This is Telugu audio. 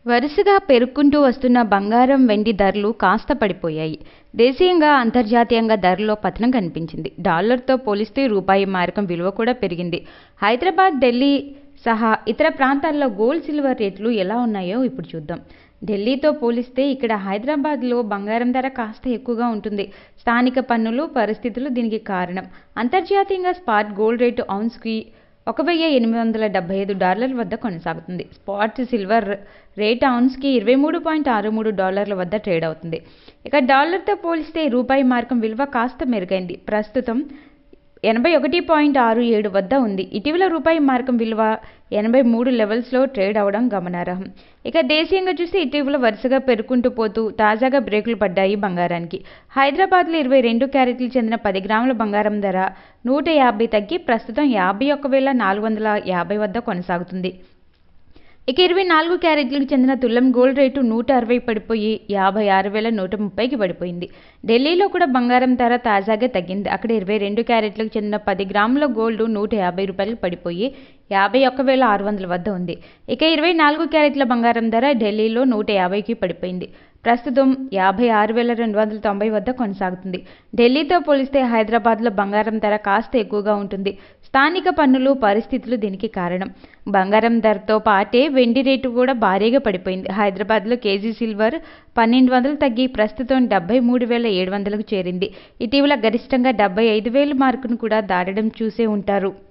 వరుసగా పెరుగుకుంటూ వస్తున్న బంగారం వెండి ధరలు కాస్త పడిపోయాయి దేశీయంగా అంతర్జాతీయంగా ధరల్లో పతనం కనిపించింది డాలర్తో పోలిస్తే రూపాయి మారకం విలువ కూడా పెరిగింది హైదరాబాద్ ఢిల్లీ సహా ఇతర ప్రాంతాల్లో గోల్డ్ సిల్వర్ రేట్లు ఎలా ఉన్నాయో ఇప్పుడు చూద్దాం ఢిల్లీతో పోలిస్తే ఇక్కడ హైదరాబాద్లో బంగారం ధర కాస్త ఎక్కువగా ఉంటుంది స్థానిక పన్నులు పరిస్థితులు దీనికి కారణం అంతర్జాతీయంగా స్పాట్ గోల్డ్ రేటు ఔన్స్కి ఒక వెయ్యి ఎనిమిది వందల డెబ్బై ఐదు డాలర్ల వద్ద కొనసాగుతుంది స్పాట్ సిల్వర్ రేట్ ఔన్స్కి ఇరవై మూడు పాయింట్ ఆరు మూడు డాలర్ల వద్ద ట్రేడ్ అవుతుంది ఇక డాలర్తో పోలిస్తే రూపాయి మార్కం విలువ కాస్త మెరుగైంది ప్రస్తుతం ఎనభై ఒకటి పాయింట్ ఆరు ఏడు వద్ద ఉంది ఇటీవల రూపాయి మార్కం విలువ ఎనభై మూడు లెవెల్స్లో ట్రేడ్ అవడం గమనార్హం ఇక దేశీయంగా చూస్తే ఇటీవల వరుసగా పెరుగుకుంటూ పోతూ తాజాగా బ్రేకులు పడ్డాయి బంగారానికి హైదరాబాద్లో ఇరవై రెండు క్యారెట్లు చెందిన పది గ్రాముల బంగారం ధర నూట యాభై తగ్గి ప్రస్తుతం యాభై ఒక్క వేల నాలుగు వందల యాభై వద్ద కొనసాగుతుంది ఇక ఇరవై నాలుగు క్యారెట్లకు చెందిన తులం గోల్డ్ రేటు నూట అరవై పడిపోయి యాభై ఆరు వేల నూట ముప్పైకి పడిపోయింది ఢిల్లీలో కూడా బంగారం ధర తాజాగా తగ్గింది అక్కడ ఇరవై రెండు క్యారెట్లకు చెందిన పది గ్రాముల గోల్డ్ నూట యాభై రూపాయలకు పడిపోయి యాభై ఒక్క వేల ఆరు వందల వద్ద ఉంది ఇక ఇరవై నాలుగు క్యారెట్ల బంగారం ధర ఢిల్లీలో నూట యాభైకి పడిపోయింది ప్రస్తుతం యాభై ఆరు వేల రెండు వందల తొంభై వద్ద కొనసాగుతుంది ఢిల్లీతో పోలిస్తే హైదరాబాద్లో బంగారం ధర కాస్త ఎక్కువగా ఉంటుంది స్థానిక పన్నులు పరిస్థితులు దీనికి కారణం బంగారం ధరతో పాటే వెండి రేటు కూడా భారీగా పడిపోయింది హైదరాబాద్లో కేజీ సిల్వర్ పన్నెండు వందలు తగ్గి ప్రస్తుతం డెబ్బై మూడు వేల ఏడు వందలకు చేరింది ఇటీవల గరిష్టంగా డెబ్బై ఐదు వేల మార్కును కూడా దాటడం చూసే ఉంటారు